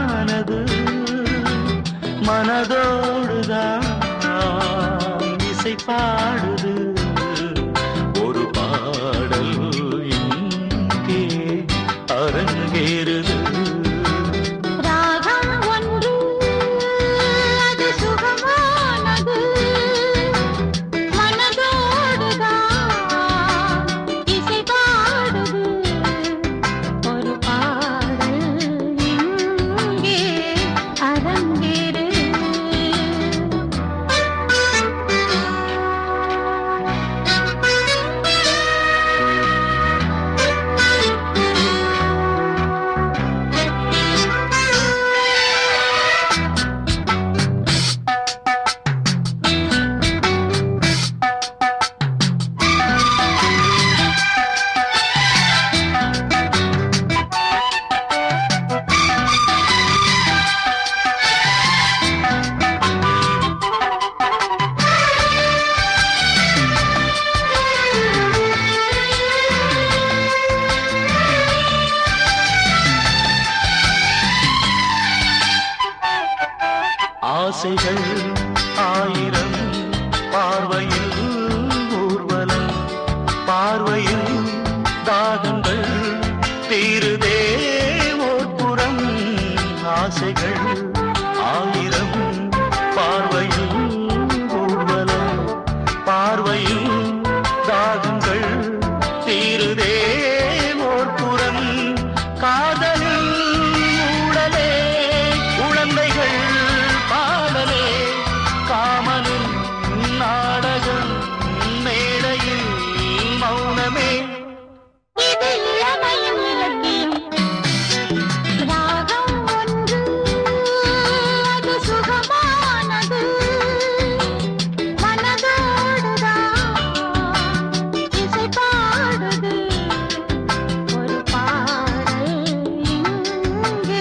சுகமானது மனதோடுதான் இசை பாடுது ஒரு பாடல் இங்கே அரங்கேறுது ராகம் ஒன்று அது சுகமானது மனதோடுதான் இசை பாடுது ஒரு பாடல் இங்கே அரங்கேறுது ஆசைகள் ஆயிரம் பார்வையில் ஊர்வலம் பார்வையில் தாகங்கள் தீருதே ஓர்புறம் ஆசைகள் ஆயிரம் பார்வையில் ஊர்வலம் பார்வையில் தாகங்கள் தீருதே ஓர்புறம் காதலில் ஊடலே குழந்தைகள் பாடலே காமனின் நாடகம் மேடையில் மௌனமே இது இளமையும் இலக்கியம் ராகம் ஒன்று அது சுகமானது மனதோடுதான் இசை பாடுது ஒரு பாடல் இங்கே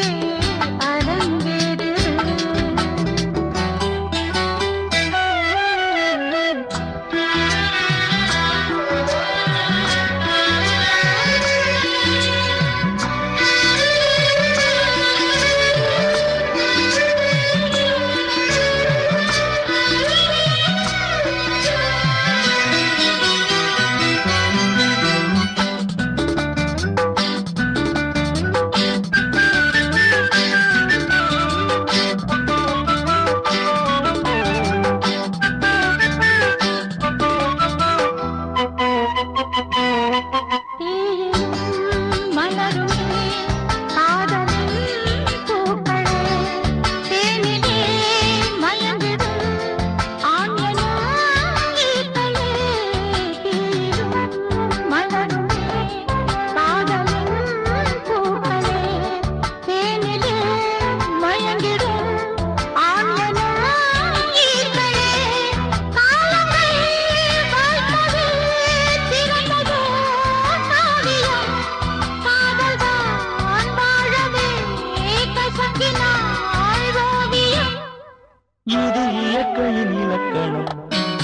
தீயிலும் மலருமே காதலில் பூக்களே தேனிலே மயங்கிடும் ஆண்யனும் ஈக்களே தீயிலும் மலருமே காதலில் பூக்களே தேனிலே மயங்கிடும் ஆண்யனும் ஈக்களே காலங்கள் வாழ்த்தவே திறந்ததோ காவியம் காதல்தான் வாழவே கசக்கினாள் ஓவியம் இது இயற்கையின் இலக்கணம்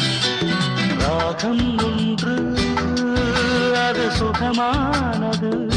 ராகம் ஒன்று அது சுகமானது